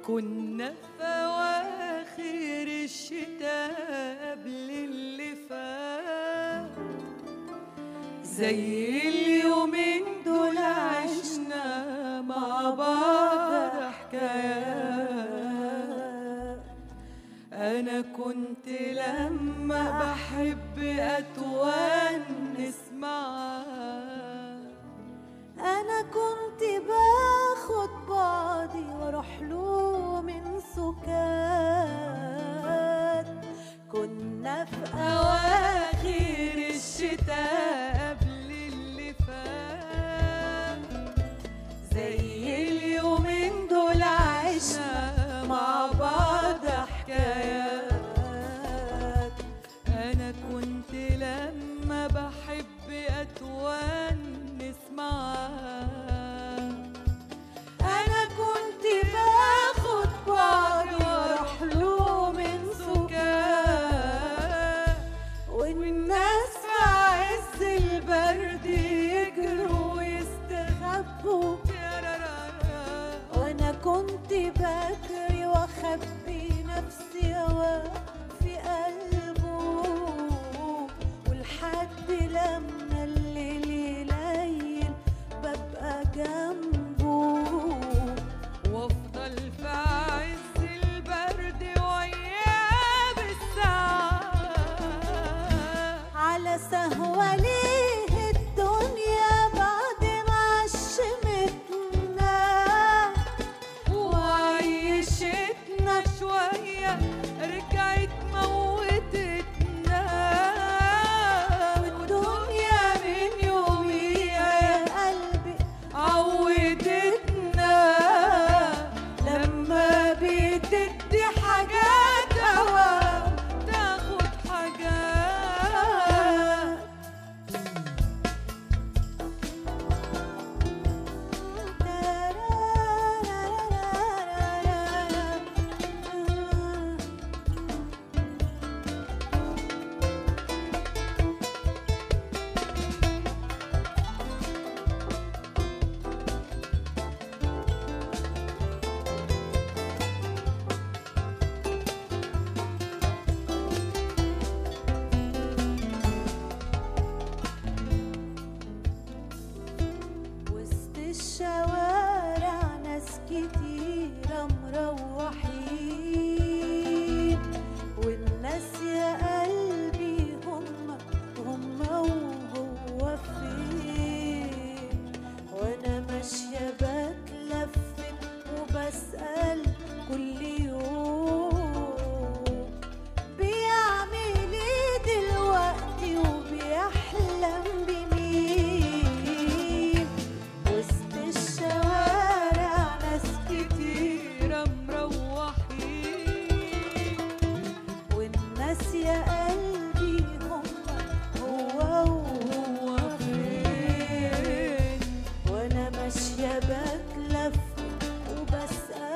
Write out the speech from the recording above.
كنا في أواخر الشتاء قبل اللي فات زي اليومين دول عشنا مع بعض حكايات أنا كنت لما بحب أتونس معاك أنا كنت باخد بعضي وأروح له من سكات كنا في أواخر الشتاء قبل اللي فات زي اليومين دول عشنا مع بعض حكايات أنا كنت لما بحب أتونس معاك أنا كنت باخد بعضي وأروح له من سكات والناس في عز البرد يجروا ويستخبوا وانا كنت بجري واخبي نفسي هوا في قلبه ولحد لما الليل يليل ببقى جنبه وافضل في عز البرد وياه بالساعات على سهوة ليه الدنيا بعد ما عشمتنا وعيشتنا شوية رجعت موتتنا والدنيا من يوميها يا قلبي عودتنا لما بتدي حاجات هوا تاخد حاجات وسط الشوارع ناس كتيرة مروحين والناس يا قلبي هم هم وهو فين وانا ماشية بتلفت وبسأل كل يوم بيعمل ايه دلوقتي وبيحلم بمين وسط الشوارع ناس كتيرة مروحين والناس يا قلبي هم هو وهو فين وانا ماشية بتلف وبسأل